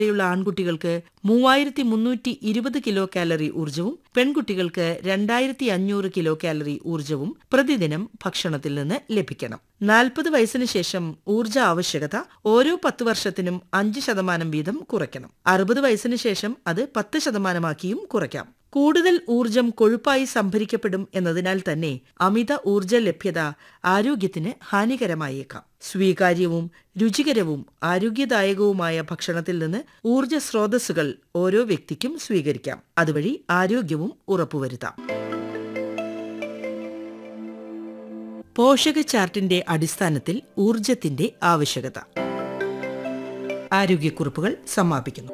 യുള്ള ആൺകുട്ടികൾക്ക് മൂവായിരത്തി മുന്നൂറ്റി ഇരുപത് കിലോ കാലറി ഊർജവും പെൺകുട്ടികൾക്ക് രണ്ടായിരത്തി അഞ്ഞൂറ് കിലോ കാലറി ഊർജവും പ്രതിദിനം ഭക്ഷണത്തിൽ നിന്ന് ലഭിക്കണം നാൽപ്പത് വയസ്സിന് ശേഷം ഊർജ ആവശ്യകത ഓരോ പത്ത് വർഷത്തിനും അഞ്ച് ശതമാനം വീതം കുറയ്ക്കണം അറുപത് വയസ്സിന് ശേഷം അത് പത്ത് ശതമാനമാക്കിയും കുറയ്ക്കാം കൂടുതൽ ഊർജം കൊഴുപ്പായി സംഭരിക്കപ്പെടും എന്നതിനാൽ തന്നെ അമിത ഊർജ ലഭ്യത ആരോഗ്യത്തിന് ഹാനികരമായേക്കാം സ്വീകാര്യവും രുചികരവും ആരോഗ്യദായകവുമായ ഭക്ഷണത്തിൽ നിന്ന് ഊർജ സ്രോതസ്സുകൾ ഓരോ വ്യക്തിക്കും സ്വീകരിക്കാം അതുവഴി ആരോഗ്യവും ഉറപ്പുവരുത്താം പോഷക ചാർട്ടിന്റെ അടിസ്ഥാനത്തിൽ ഊർജത്തിന്റെ ആവശ്യകത ആരോഗ്യക്കുറിപ്പുകൾ സമാപിക്കുന്നു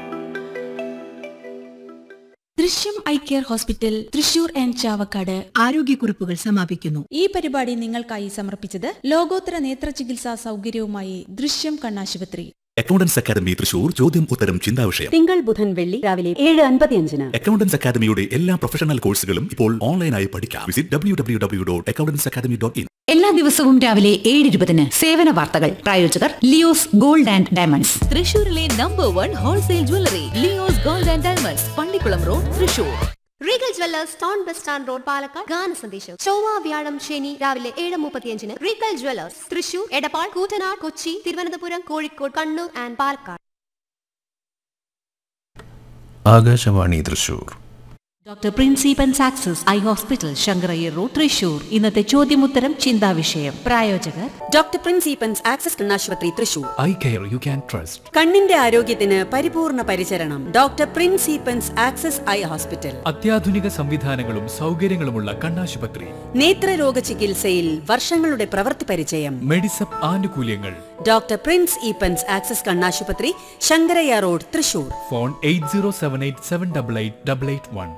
Drishyam eye care hospital Thrissur and Chavakkad ആരോഗ്യക്കുറിപ്പുകൾ സമാപിക്കുന്നു ഈ പരിപാടി നിങ്ങൾക്കായി സമർപ്പിച്ചത് ലോകോത്തര നേത്ര ചികിത്സാ സൗകര്യവുമായി ദൃശ്യം കണ്ണാശുപത്രി അക്കൗണ്ടൻസ് അക്കാദമി തൃശൂർ ചോദ്യം ഉത്തരം ചിന്താവിഷയം തിങ്കൾ ബുധൻ വെള്ളി രാവിലെ ഏഴ് അൻപത്തിയഞ്ചിന് അക്കൗണ്ടൻസ് അക്കാദമിയുടെ എല്ലാ പ്രൊഫഷണൽ കോഴ്സുകളും ഇപ്പോൾ ഓൺലൈനായി പഠിക്കാം visit W W W dot accountants academy dot in എല്ലാ ദിവസവും രാവിലെ ഏഴ് ഇരുപതിന് സേവന വാർത്തകൾ പ്രായോജകർ ലിയോസ് ഗോൾഡ് ആൻഡ് ഡയമണ്ട്സ് തൃശൂരിലെ number one wholesale jewellery Leo's Gold and Diamonds Pallikkulam road Thrissur Regal Jewellers town bus stand road Palakkad ഗാന സന്ദേശം ചൊവ്വ വ്യാഴം ശനി രാവിലെ ഏഴ് മുപ്പത്തിയഞ്ചിന് Regal Jewellers Thrissur Edappal Koottanad Kochi Thiruvananthapuram Kozhikode Kannur and Palakkad Akashvani Thrissur doctor പ്രിൻസിപ്പൻ സാക്സസ് eye hospital Sankaraiyer road Thrissur ഇന്നത്തെ ചോദ്യമുത്തരം ചിന്താവിഷയം പ്രായോജകർ ഡോക്ടർ പ്രിൻസിപ്പൻസ് ആക്സസ് കണ്ണാശുപത്രി Thrissur eye care you can trust കണ്ണിന്റെ ആരോഗ്യത്തിന് പരിപൂർണ പരിചരണം ഡോക്ടർ പ്രിൻസിപ്പൻസ് ആക്സസ് ഐ ഹോസ്പിറ്റൽ അത്യാധുനിക സംവിധാനങ്ങളും സൗകര്യങ്ങളുമുള്ള കണ്ണാശുപത്രി നേത്രരോഗ ചികിത്സയിൽ വർഷങ്ങളുടെ പ്രവൃത്തി പരിചയം മെഡിസപ്പ് ആനുകൂല്യങ്ങൾ ഡോക്ടർ പ്രിൻസ് ഈപ്പൻസ് ആക്സസ് കണ്ണാശുപത്രി Sankarayya road Thrissur phone eight zero seven eight seven double eight double eight one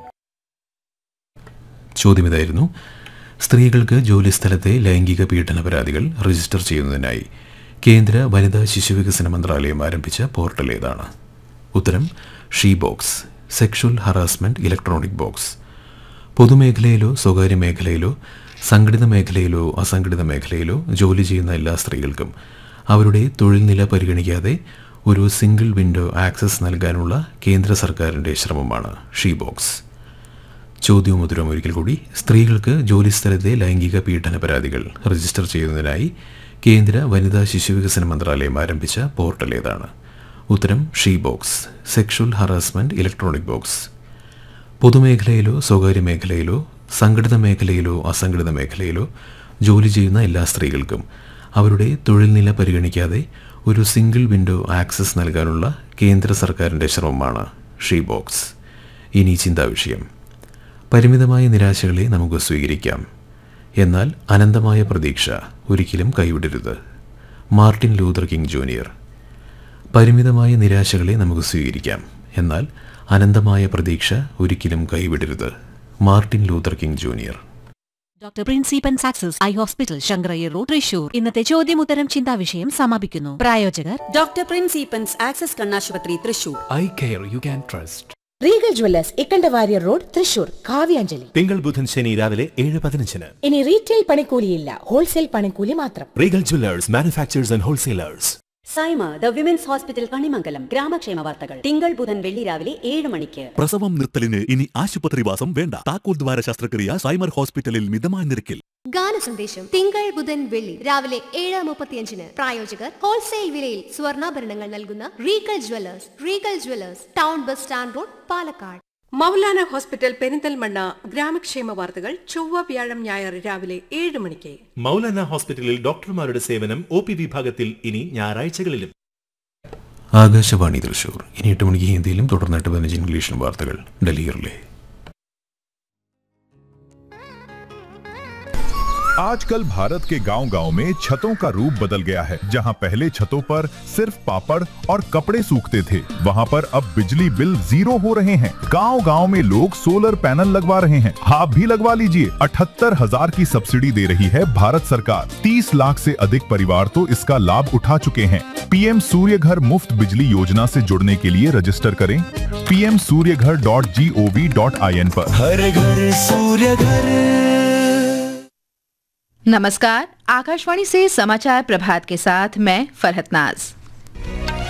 ചോദ്യം ഇതായിരുന്നു സ്ത്രീകൾക്ക് ജോലിസ്ഥലത്തെ ലൈംഗിക പീഡന പരാതികൾ രജിസ്റ്റർ ചെയ്യുന്നതിനായി കേന്ദ്ര വനിതാ ശിശുവികസന മന്ത്രാലയം ആരംഭിച്ച പോർട്ടൽ ഏതാണ് ഉത്തരം she box sexual harassment electronic box പൊതുമേഖലയിലോ സ്വകാര്യ മേഖലയിലോ സംഘടിത മേഖലയിലോ അസംഘടിത മേഖലയിലോ ജോലി ചെയ്യുന്ന എല്ലാ സ്ത്രീകൾക്കും അവരുടെ തൊഴിൽ നില പരിഗണിക്കാതെ ഒരു സിംഗിൾ വിൻഡോ ആക്സസ് നൽകാനുള്ള കേന്ദ്ര സർക്കാരിൻ്റെ ശ്രമമാണ് ഷീ ബോക്സ് ചോദ്യവും ഉത്തരവും ഒരിക്കൽ കൂടി സ്ത്രീകൾക്ക് ജോലിസ്ഥലത്തെ ലൈംഗിക പീഡന പരാതികൾ രജിസ്റ്റർ ചെയ്യുന്നതിനായി കേന്ദ്ര വനിതാ ശിശുവികസന മന്ത്രാലയം ആരംഭിച്ച പോർട്ടൽ ഏതാണ് ഉത്തരം she box sexual harassment electronic box പൊതുമേഖലയിലോ സ്വകാര്യ മേഖലയിലോ സംഘടിത മേഖലയിലോ അസംഘടിത മേഖലയിലോ ജോലി ചെയ്യുന്ന എല്ലാ സ്ത്രീകൾക്കും അവരുടെ തൊഴിൽ നില പരിഗണിക്കാതെ ഒരു സിംഗിൾ വിൻഡോ ആക്സസ് നൽകാനുള്ള കേന്ദ്ര സർക്കാരിൻ്റെ ശ്രമമാണ് ഷീ ബോക്സ് ഇനി ചിന്താവിഷയം പരിമിതമായ നിരാശകളെ നമുക്ക് സ്വീകരിക്കാം എന്നാൽ അനന്തമായ പ്രതീക്ഷ ഒരിക്കലും കൈവിടരുത് മാർട്ടിൻ ലൂതർ കിങ് ജൂനിയർ പരിമിതമായ നിരാശകളെ നമുക്ക് സ്വീകരിക്കാം എന്നാൽ അനന്തമായ പ്രതീക്ഷ ഒരിക്കലും കൈവിടരുത് Martin Luther King junior doctor പ്രിൻസിപ്പൻ സാക്സസ് eye hospital Sankaraiyer road Thrissur ഇന്നത്തെ ചോദ്യമുത്തരം ചിന്താവിഷയം സമാപിക്കുന്നു പ്രായോജകർ ഡോക്ടർ പ്രിൻസിപ്പൻസ് ആക്സസ് കണ്ണാശുപത്രി Thrissur eye care you can trust Regal jewellers Ikkandawarrier road Thrissur Kavyanjali തിങ്കൾ ബുധൻ ശനി രാവിലെ ഏഴ് പതിനഞ്ചിന് ഇനി റീറ്റെയിൽ പണിക്കൂലിയില്ല ഹോൾസെയിൽ പണിക്കൂലി മാത്രം Regal jewellers manufacturers and wholesalers Saima the women's hospital Kanimangalam ഗ്രാമക്ഷേമ വാർത്തകൾ തിങ്കൾ ബുധൻ വെള്ളി രാവിലെ ഏഴ് മണിക്ക് പ്രസവം നിർത്തലിന് ഇനി ആശുപത്രിവാസം വേണ്ട താക്കോൽ ദ്വാര ശസ്ത്രക്രിയ സൈമർ ഹോസ്പിറ്റലിൽ മിതമായ നിരക്കിൽ ഗാന സന്ദേശം തിങ്കൾ ബുധൻ വെള്ളി രാവിലെ ഏഴ് മുപ്പത്തിയഞ്ചിന് പ്രായോജകർ ഹോൾസെയിൽ വിലയിൽ സ്വർണ്ണാഭരണങ്ങൾ നൽകുന്ന Regal jewellers Regal Jewellers town bus stand road Palakkad Maulana hospital Perinthalmanna ഗ്രാമക്ഷേമ വാർത്തകൾ ചൊവ്വ വ്യാഴം ഞായർ രാവിലെ ഏഴ് മണിക്ക് മൗലാന ഹോസ്പിറ്റലിൽ ഡോക്ടർമാരുടെ സേവനം ഒ പി വിഭാഗത്തിൽ ഇനി ഞായറാഴ്ചകളിലും ആകാശവാണി തൃശൂർ ഇനി എട്ട് മണിക്ക് ഹിന്ദിയിലും തുടർന്ന് എട്ട് പതിനഞ്ച് ഇംഗ്ലീഷിലും വാർത്തകൾ ഡൽഹിയിലെ आजकल भारत के गांव-गांव में छतों का रूप बदल गया है जहां पहले छतों पर सिर्फ पापड़ और कपड़े सूखते थे वहां पर अब बिजली बिल जीरो हो रहे हैं गांव-गांव में लोग सोलर पैनल लगवा रहे हैं आप भी लगवा लीजिए अठहत्तर हजार की सब्सिडी दे रही है भारत सरकार 30 लाख से अधिक परिवार तो इसका लाभ उठा चुके हैं पीएम सूर्य घर मुफ्त बिजली योजना से जुड़ने के लिए रजिस्टर करें PM Surya Ghar dot G O V dot I N पर हर घर सूर्य घर नमस्कार आकाशवाणी से समाचार प्रभात के साथ मैं फरहत नाज